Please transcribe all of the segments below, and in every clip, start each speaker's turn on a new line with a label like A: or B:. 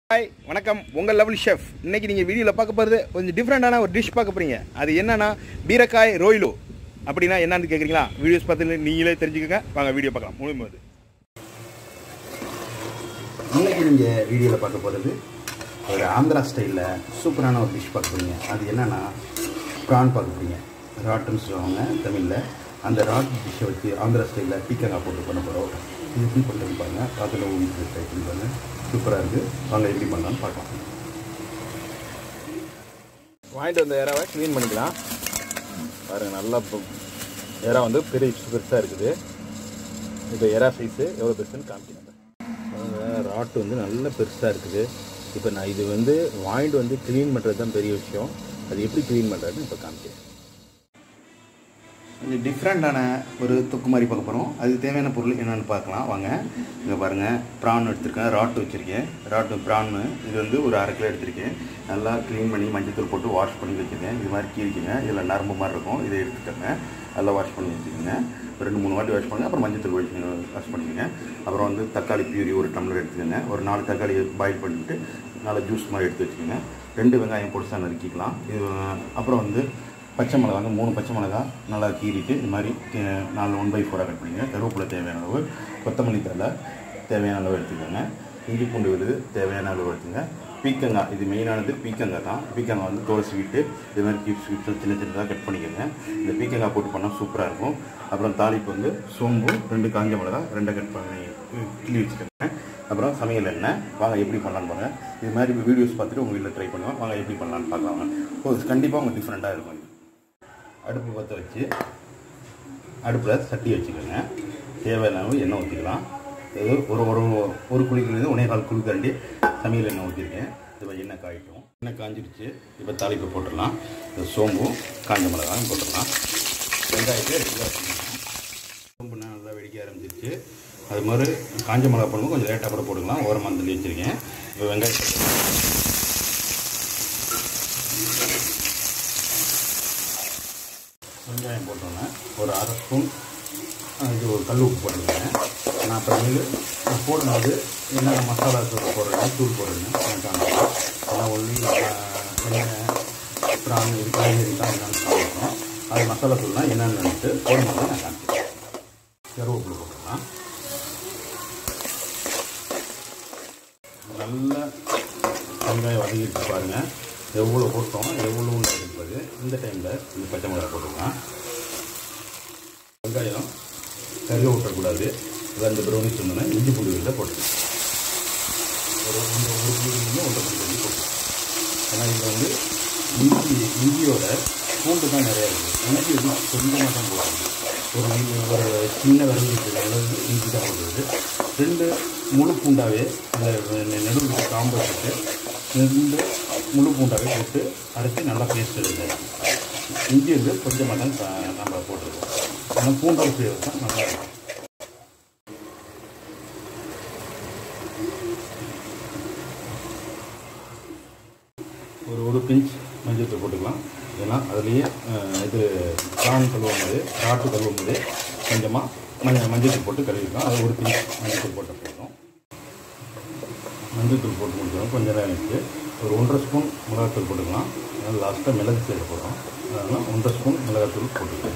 A: hi வணக்கம் உங்கள் level chef இன்னைக்கு நீங்கள் வீடியோவில் பார்க்க போகிறது கொஞ்சம் டிஃப்ரெண்டான ஒரு டிஷ் பார்க்க போகிறீங்க அது என்னன்னா பீரக்காய் ரோயிலோ அப்படின்னா என்னன்னு கேட்குறீங்களா வீடியோஸ் பார்த்து நீங்களே தெரிஞ்சுக்கங்க வாங்க வீடியோ பார்க்கலாம் முழும்போது
B: இன்னைக்கு நீங்கள் வீடியோவில் பார்க்க போகிறது ஒரு ஆந்திரா ஸ்டைலில் சூப்பரான ஒரு டிஷ் பார்க்க போறீங்க அது என்னென்னா ப்ரான் பார்க்க போறீங்க ராட்டுன்னு சொல்லுவாங்க தமிழில் அந்த ராட் டிஷ்ஷை வச்சு ஆந்திரா ஸ்டைலில் பீக்கங்காய் போட்டு பண்ண போகிறோம் இது எப்படி பண்ணுறது பாருங்கள் அதில் உங்களுக்கு ட்ரை பண்ணி பாருங்க சூப்பராக இருக்குது வாங்க எப்படி பண்ணலாம்னு பார்க்கலாம்
A: வாங்கிட்டு வந்த இறாவை க்ளீன் பண்ணிக்கலாம் பாருங்கள் நல்லா இறா வந்து பெரிய பெருசாக இருக்குது இப்போ இறா சைஸு எவ்வளோ பெருசுன்னு காமிக்கிறேன் ராட்டு வந்து நல்ல பெருசாக இருக்குது இப்போ நான் இது வந்து வாங்கிட்டு வந்து க்ளீன் பண்ணுறது தான் பெரிய விஷயம் அது எப்படி க்ளீன் பண்ணுறதுன்னு இப்போ காமிக்கிறேன்
B: கொஞ்சம் டிஃப்ரெண்ட்டான ஒரு தொக்கு மாதிரி பார்க்க போகிறோம் அதுக்கு தேவையான பொருள் என்னென்னு பார்க்கலாம் வாங்க இங்கே பாருங்கள் ப்ரான் எடுத்திருக்கேன் ராட்டு வச்சுருக்கேன் ராட்டு ப்ரான்னு இது வந்து ஒரு அரை கிலோ எடுத்திருக்கேன் நல்லா க்ளீன் பண்ணி மஞ்சத்தூள் போட்டு வாஷ் பண்ணி வச்சுருக்கேன் இது மாதிரி கீழிக்கங்க இதில் நரம்பு மாதிரி இருக்கும் இதை எடுத்துக்கோங்க நல்லா வாஷ் பண்ணி வச்சுக்கோங்க ஒரு ரெண்டு மூணு வாட்டி வாஷ் பண்ணுங்க அப்புறம் மஞ்சத்தூள் வச்சு வாஷ் பண்ணிக்கோங்க அப்புறம் வந்து தக்காளி பியூரி ஒரு டம்ளர் எடுத்துக்கோங்க ஒரு நாலு தக்காளி பாயில் பண்ணிட்டு நல்லா ஜூஸ் மாதிரி எடுத்து வச்சுக்கோங்க ரெண்டு வெங்காயம் பொடிசாக நறுக்கிக்கலாம் இது அப்புறம் வந்து பச்சை மிளகா மூணு பச்சை மிளகா நல்லா கீறிட்டு இந்த மாதிரி அஹ், நாலு ஒன் பை ஃபோராக கட் பண்ணிங்க கருவேப்பிலை தேவையான அளவு கொத்தமல்லி தலை தேவையான அளவு எடுத்துக்கோங்க இஞ்சி பூண்டு விழுது தேவையான அளவு எடுத்துங்க பீக்கங்காய் இது மெயினானது பீக்கங்காய் தான் பீக்கங்காய் வந்து தோல் ஸ்வீட்டு இது மாதிரி கிப்ஸ் கிப்ஸ் சின்ன சின்னதாக கட் பண்ணிக்கோங்க இந்த பீக்கங்காய் போட்டு பண்ணால் சூப்பராக இருக்கும் அப்புறம் தாளிப்பு வந்து சோம்பு ரெண்டு காஞ்ச மிளகா ரெண்டை கட் பண்ணி உம், கிள்ளி வச்சுக்கோங்க அப்புறம் சமையல் எண்ணெய் வாங்க எப்படி பண்ணலான்னு பாருங்கள் இது மாதிரி வீடியோஸ் பார்த்துட்டு உங்கள் வீட்டில் ட்ரை பண்ணுவோம் வாங்க எப்படி பண்ணலான்னு பார்க்கலாம் ஓ கண்டிப்பாக உங்களுக்கு டிஃப்ரெண்ட்டாக இருக்கும் இது அடுப்பு பற்ற வச்சு அடுப்பில் சட்டி வச்சுக்கோங்க தேவையான அளவு எண்ணெய் ஊற்றிக்கலாம் இது ஒரு ஒரு ஒரு குழிக்கிலேருந்து ஒன்றே கால் குழி தண்டி சமையல் எண்ணெய் ஊற்றிருக்கேன் இப்போ எண்ணெய் காயிட்டும் எண்ணெய் காஞ்சிடுச்சு இப்போ தாளிப்பு போட்டுடலாம் இது சோம்பும் காஞ்ச மிளகாயும் போட்டுடலாம் வெங்காயத்தை ரெடியாக வச்சுக்கலாம் சோம்பு நல்லா வெடிக்க ஆரம்பிச்சிருச்சு அது மாதிரி காஞ்ச மிளகா போடும்போது கொஞ்சம் லேட்டாக கூட போட்டுக்கலாம் ஓரமாக தள்ளி வச்சுருக்கேன் இப்போ வெங்காயத்தை வெங்காயம் போட்டோன்னே ஒரு அரை ஸ்பூன் அஹ், இது ஒரு கல் உப்பு போட்டுருக்கேன் நான் அப்புறமேலு போடும்போது என்னென்ன மசாலா தூள் போடுறேன் தூள் போடுறேன்னு காமிக்கிறேன் எல்லாம் ஒல்லி எண்ணெய் ப்ரான் இது காய்கறி தான் என்னென்னு காமிக்கிறோம் அது மசாலா தூள்லாம் என்னென்னு போடும்போது நான் காமிக்கிறேன் கருவேப்பிலை போட்டுக்கலாம் நல்லா வெங்காயம் வதங்கிட்டு பாருங்கள் எவ்வளோ போட்டோம் எவ்வளோ இருப்பது இந்த டைமில் இந்த பச்சை மிளகாய் போட்டுக்கலாம் வெங்காயம் கருக விட்டக்கூடாது ரெண்டு ப்ரௌனிஸ் இருந்தோன்னா இஞ்சி பூண்டு விழுத போட்டுக்கலாம் ஒரு ஒன்று ஒரு புளி ஒன்றரை புளி தண்ணி போட்டுக்கலாம் ஏன்னா இதில் வந்து இஞ்சி இஞ்சியோட பூண்டு தான் நிறையா இருக்குது இஞ்சி வந்து கொஞ்சமாக தான் போடுறது ஒரு இஞ்சி- ஒரு சின்ன விரலுக்கு அளவு இஞ்சி தான் போடுறது ரெண்டு முழு பூண்டாவே அந்த நடுவில் காம்பு வச்சுட்டு ரெண்டு முழு பூண்டாவே போட்டு அரைச்சி நல்லா பேஸ்ட் எடுங்க இஞ்சி வந்து கொஞ்சமாக தான் க- நம்ம போட்டிருக்கோம் ஆனால் பூண்டோட ஃப்ளேவர் தான் நல்லா இருக்கும் ஒரு ஒரு பிஞ்ச் மஞ்சள் போட்டுக்கலாம் ஏன்னா அதுலேயே அஹ், இது பிரான் கழுவும் போது ராட்டு கழுவும் போது கொஞ்சமாக மஞ்சள் மஞ்சள் போட்டு கழுவிக்கலாம் அது ஒரு பிஞ்ச் மஞ்சள் போட்ட போதும் மஞ்சள் தூள் போட்டு முடிச்சோம் கொஞ்சம் நேரம் வச்சு ஒரு ஒன்றரை ஸ்பூன் மிளகாத்தூள் போட்டுக்கலாம் அதனால் லாஸ்ட்டாக மிளகு சேர்க்க போகிறோம் அதனால் ஒன்றரை ஸ்பூன் மிளகாத்தூள் போட்டுக்கலாம்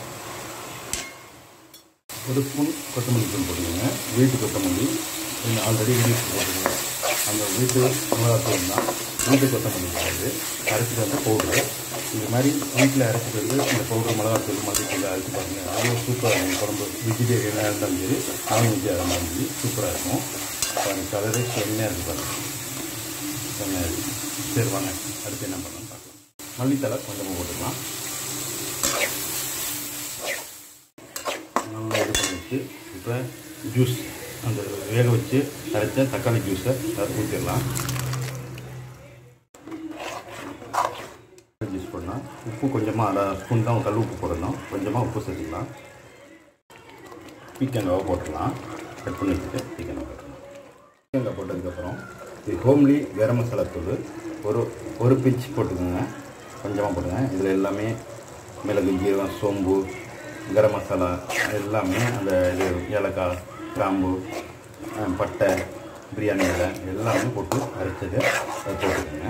B: ஒரு ஸ்பூன் கொத்தமல்லி தூள் போட்டுக்கோங்க வீட்டு கொத்தமல்லி ஆல்ரெடி வீட்டு போட்டுக்கோங்க அந்த வீட்டு மிளகாத்தூள் தான் வீட்டு கொத்தமல்லி கிடையாது அரைச்சிட்டு வந்த பவுட்ரு இது மாதிரி வீட்டில் அரைச்சிட்டு வந்து இந்த பவுடர் மிளகாத்தூள் மல்லித்தூள் அரைச்சி பாருங்க அவ்வளோ சூப்பராக இருக்கும் குழம்பு வெஜிடேரியனாக இருந்தாலும் சரி நான்வெஜ்ஜாக இருந்தாலும் சரி சூப்பராக இருக்கும் பாருங்க கலரே செம்மையாக இருக்குது பாருங்க செம்மையாக இருக்குது சரி வாங்க அடுத்து என்ன பண்ணலாம் பார்க்கலாம் மல்லித்தலை கொஞ்சமாக போட்டுக்கலாம் நல்லா இது பண்ணி வச்சு இப்போ ஜூஸ் அந்த வேக வச்சு அரைச்ச தக்காளி ஜூஸை அதை ஊற்றிடலாம் ஜூஸ் பண்ணால் உப்பு கொஞ்சமாக அரை ஸ்பூன் தான் கல் உப்பு போடணும் கொஞ்சமாக உப்பு சேர்த்துக்கலாம் பீக்கங்காவை போட்டுடலாம் கட் பண்ணி வச்சுட்டு பீக்கங்காய் போட்டுடலாம் பீக்கங்காய் போட்டதுக்கப்புறம் இது ஹோம்லி கரம் மசாலா தூள் ஒரு ஒரு பிஞ்ச் போட்டுக்கோங்க கொஞ்சமாக போடுங்க இதில் எல்லாமே மிளகு ஜீரகம் சோம்பு கரம் மசாலா எல்லாமே அந்த இது ஏலக்காய் கிராம்பு அஹ், பட்டை பிரியாணி இலை எல்லாமே போட்டு அரைச்சது அதை போட்டுக்கோங்க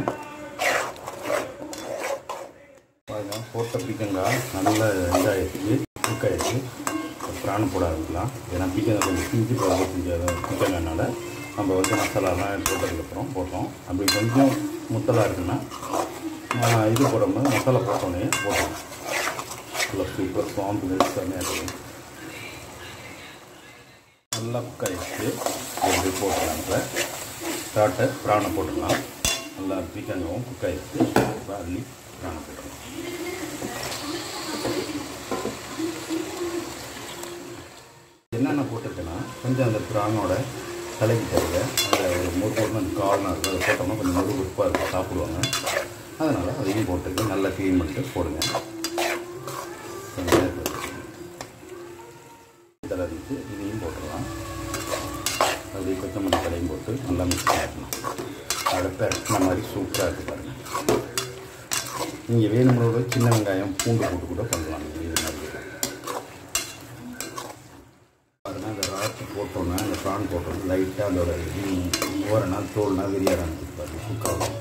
B: பாருங்க போட்ட பீக்கங்காய் நல்ல இதாகிடுச்சு குக்காயிடுச்சு பிராணம் போட ஆரம்பிக்கலாம் ஏன்னா பீக்கங்காய் கொஞ்சம் பிஞ்சு போட செஞ்ச பீக்கங்காய்னால நம்ம வந்து மசாலாலாம் போட்டதுக்கப்புறம் போட்டோம் அப்படி கொஞ்சம் முத்தலாக இருக்குன்னா ஆஹ், இது போடும்போது மசாலா போட்டோன்னே போட்டோம் நல்லா சூப்பர் சாம்பு செம்மையாக இருக்கும் நல்லா குக் ஆகிடுச்சு இது போட்டுடலாம் இப்போ ஸ்டார்ட்டை பிராணை போட்டுடலாம் நல்லா பீக்கங்காவும் குக் ஆகிடுச்சு அள்ளி பிராணை போட்டுடலாம் என்னென்ன போட்டிருக்கேன்னா கொஞ்சம் அந்த பிரானோட தலைக்கு தருக அந்த மூட்டு அந்த காரணம் இருக்குது அதை போட்டோம்னா கொஞ்சம் முழு உப்பாக இருக்கும் சாப்பிடுவாங்க அதனால் அதையும் போட்டுருக்கு நல்லா க்ளீன் பண்ணிட்டு போடுங்க கொஞ்சம் இதெல்லாம் இருந்துச்சு இதையும் போட்டுடலாம் அப்படியே கொத்தமல்லி தலையும் போட்டு நல்லா மிக்ஸ் பண்ணிடலாம் அடுத்த இறக்குன மாதிரி சூப்பராக இருக்குது பாருங்கள் நீங்கள் வேணுங்களோட சின்ன வெங்காயம் பூண்டு போட்டு கூட பண்ணலாம் நீங்கள் இது மாதிரி பாருங்கள் அந்த ராட்சி போட்டோன்னா அந்த ப்ரான் போட்டோன்னா லைட்டாக அதோட ஓரனா தோல்னா விரிய ஆரம்பிச்சு பாருங்க குக்காகும்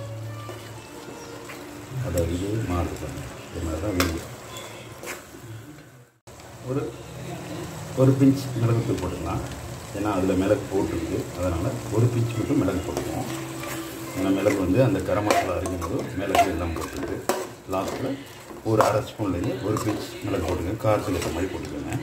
B: அதோட இது மாறுது பாருங்க இது மாதிரி தான் விரியும் ஒரு ஒரு பிஞ்ச் மிளகுத்தூள் போட்டுக்கலாம் ஏன்னா அதில் மிளகு போட்டுருக்கு அதனால் ஒரு பிஞ்ச் மட்டும் மிளகு போட்டுக்குவோம் ஏன்னா மிளகு வந்து அந்த கரம் மசாலா அரைக்கும்போது மிளகு எல்லாம் போட்டுருக்கு லாஸ்ட்டில் ஒரு அரை ஸ்பூன்லேருந்து ஒரு பிஞ்ச் மிளகு போட்டுங்க காரத்துக்கு ஏற்ற மாதிரி போட்டுக்கோங்க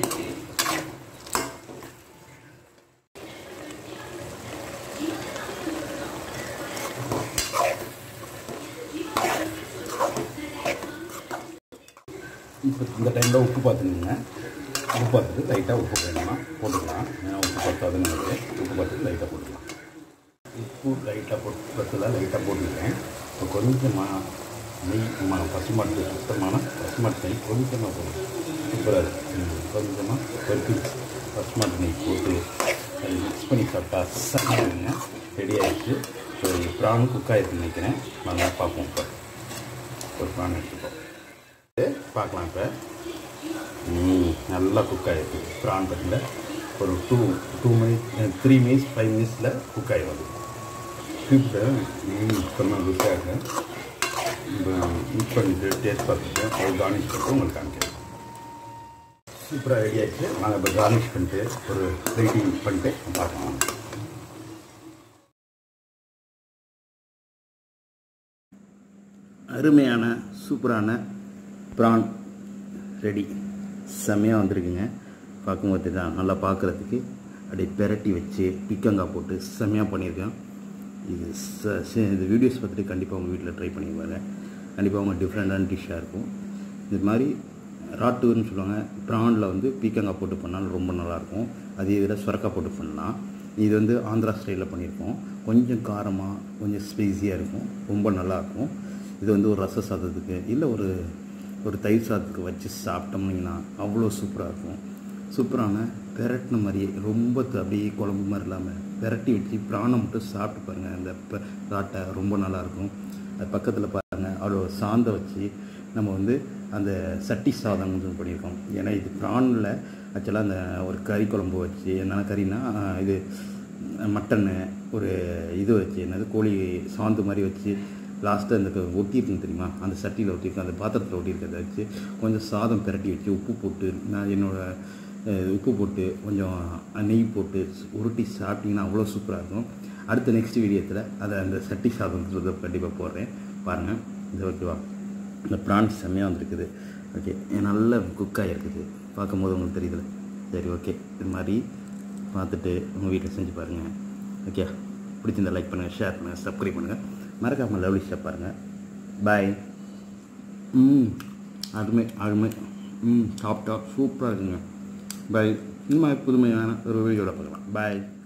B: இப்போ இந்த டைமில் உப்பு பார்த்துக்கோங்க உப்பு பார்த்துட்டு லைட்டாக உப்பு வேணும்னா போட்டுக்கலாம் ஏன்னா உப்பு பத்தாதுன்னு நினைக்கிறேன் உப்பு பார்த்துட்டு லைட்டாக போட்டுக்கலாம் உப்பு லைட்டாக போட்டு பத்தில் லைட்டாக போட்டுக்கிறேன் இப்போ கொஞ்சமாக நெய் நம்ம பசுமாட்டு சுத்தமான பசுமாட்டு நெய் கொஞ்சமாக போடும் சூப்பராக இருக்குது கொஞ்சமாக ஒரு பீஸ் பசுமாட்டு நெய் போட்டு அதை மிக்ஸ் பண்ணி சாப்பிட்டா செம்மையாக ரெடி ஆகிடுச்சு ஸோ ப்ரான் குக் ஆகிருக்கு நினைக்கிறேன் நல்லா பார்ப்போம் இப்போ ஒரு ப்ரான் எடுத்துப்போம் பார்க்கலாம் இப்போ ம், நல்லா குக் ஆகிருக்கு ப்ரான் கட்டில் ஒரு two two minute three minutes five மினிட்ஸில் குக் ஆகி வருது சூப்பர் சொன்ன ருசியாக இருக்கு மிக்ஸ் பண்ணிட்டு டேஸ்ட் பார்த்துட்டு அது கார்னிஷ் பண்ணிட்டு உங்களுக்கு காமிக்கிறேன் சூப்பராக ரெடி ஆகிடுச்சு நாங்கள் இப்போ கார்னிஷ் பண்ணிட்டு ஒரு பிளேட்டிங் பண்ணிட்டு பார்க்கலாம் அருமையான சூப்பரான ப்ரான் ரெடி செம்மையாக வந்திருக்குங்க பார்க்கும்போது தான் நல்லா பார்க்குறதுக்கு அப்படியே பெரட்டி வச்சு பிக்கங்காய் போட்டு செம்மையாக பண்ணியிருக்கேன் இது ச ச- இந்த வீடியோஸ் பார்த்துட்டு கண்டிப்பாக உங்கள் வீட்டில் ட்ரை பண்ணி பாருங்க கண்டிப்பாக உங்கள் டிஃப்ரெண்டான டிஷ்ஷாக இருக்கும் இது மாதிரி ராட்டுன்னு சொல்லுவாங்க ப்ரானில் வந்து பீக்கங்காய் போட்டு பண்ணாலும் ரொம்ப நல்லாயிருக்கும் அதே இதில் சுரக்காய் போட்டு பண்ணலாம் இது வந்து ஆந்திரா ஸ்டைலில் பண்ணியிருக்கோம் கொஞ்சம் காரமாக கொஞ்சம் ஸ்பைஸியாக இருக்கும் ரொம்ப நல்லாயிருக்கும் இது வந்து ஒரு ரச சாதத்துக்கு இல்லை ஒரு ஒரு தயிர் சாதத்துக்கு வச்சு சாப்பிட்டோம்னீங்கன்னா அவ்வளோ சூப்பராக இருக்கும் சூப்பரான பெரட்டின மாதிரியே ரொம்ப த- அப்படியே குழம்பு மாதிரி இல்லாமல் பெரட்டி வச்சு பிராணம் மட்டும் சாப்பிட்டு பாருங்கள் அந்த பெ- ராட்டை ரொம்ப நல்லாயிருக்கும் அது பக்கத்தில் பாருங்கள் அவ்வளோ சாந்தை வச்சு நம்ம வந்து அந்த சட்டி சாதம் வந்து பண்ணியிருக்கோம் ஏன்னா இது ப்ரானில் ஆக்சுவலாக அந்த ஒரு கறி குழம்பு வச்சு என்னென்ன கறினா ஆஹ், இது மட்டனு ஒரு இது வச்சு என்னது கோழி சாந்து மாதிரி வச்சு லாஸ்ட்டாக இந்த க- ஒட்டியிருக்குங்க தெரியுமா அந்த சட்டியில் ஒட்டியிருக்கு அந்த பாத்திரத்தில் ஒட்டியிருக்கிறத வச்சு கொஞ்சம் சாதம் பிரட்டி வச்சு உப்பு போட்டு நான் என்னோட அஹ், உப்பு போட்டு கொஞ்சம் நெய் போட்டு உருட்டி சாப்பிட்டீங்கன்னா அவ்வளோ சூப்பராக இருக்கும் அடுத்த நெக்ஸ்ட் வீடியோத்தில் அதை அந்த சட்டி சாதம்ன்றதை கண்டிப்பாக போடுறேன் பாருங்கள் இது ஓகேவா இந்த ப்ரான்ஸ் செம்மையாக வந்திருக்குது ஓகே நல்ல குக்காக இருக்குது பார்க்கும்போது உங்களுக்கு தெரியுதுல சரி ஓகே இது மாதிரி பார்த்துட்டு உங்கள் வீட்டில் செஞ்சு பாருங்கள் ஓகே பிடிச்சிருந்தா லைக் பண்ணுங்கள் ஷேர் பண்ணுங்கள் சப்ஸ்கிரைப் பண்ணுங்கள் மறக்காமல் லவ்லி ஷேப் பாருங்கள் பாய் ம் அருமை அருமை ம் சாப்பிட்டா சூப்பராக இருக்குங்க பாய் இந்த மாதிரி புதுமையான ஒரு வீடியோட பார்க்கலாம் பாய்